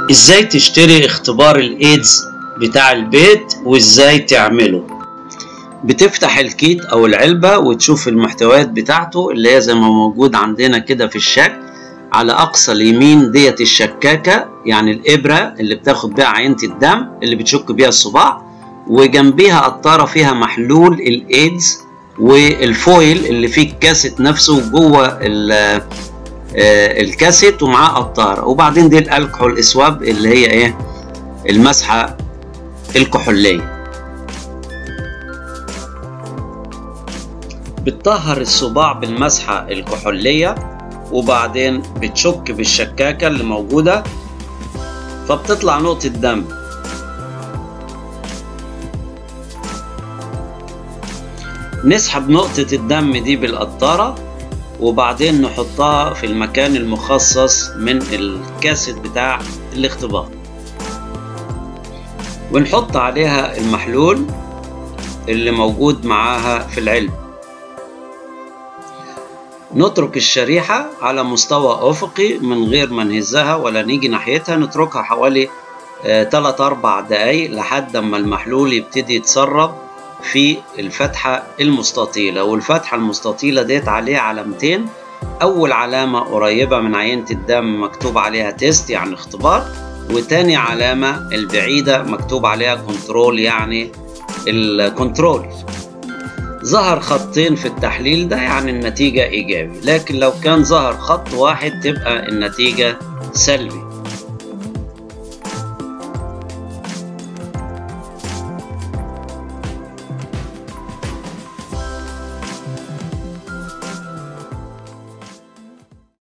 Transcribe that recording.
ازاي تشتري اختبار الايدز بتاع البيت وازاي تعمله بتفتح الكيت او العلبة وتشوف المحتويات بتاعته اللي هي زي ما موجود عندنا كده في الشكل على اقصى اليمين ديت الشكاكة يعني الابرة اللي بتاخد بيها عينة الدم اللي بتشك بيها الصباع وجنبيها قطارة فيها محلول الايدز والفويل اللي فيه الكاسيت نفسه جوه الكاسيت ومعاه قطارة وبعدين دي الالكحول اسواب اللي هي ايه المسحة الكحولية بتطهر الصباع بالمسحة الكحولية وبعدين بتشك بالشكاكة اللي موجودة فبتطلع نقطة دم نسحب نقطة الدم دي بالقطارة وبعدين نحطها في المكان المخصص من الكاسيت بتاع الاختبار ونحط عليها المحلول اللي موجود معاها في العلبة نترك الشريحة على مستوى أفقي من غير ما نهزها ولا نيجي ناحيتها نتركها حوالي 3 4 دقايق لحد ما المحلول يبتدي يتسرب في الفتحة المستطيلة والفتحة المستطيلة ديت عليها علامتين أول علامة قريبة من عينة الدم مكتوب عليها تيست يعني اختبار وتاني علامة البعيدة مكتوب عليها كنترول يعني الكنترول ظهر خطين في التحليل ده يعني النتيجة إيجابي لكن لو كان ظهر خط واحد تبقى النتيجة سلبي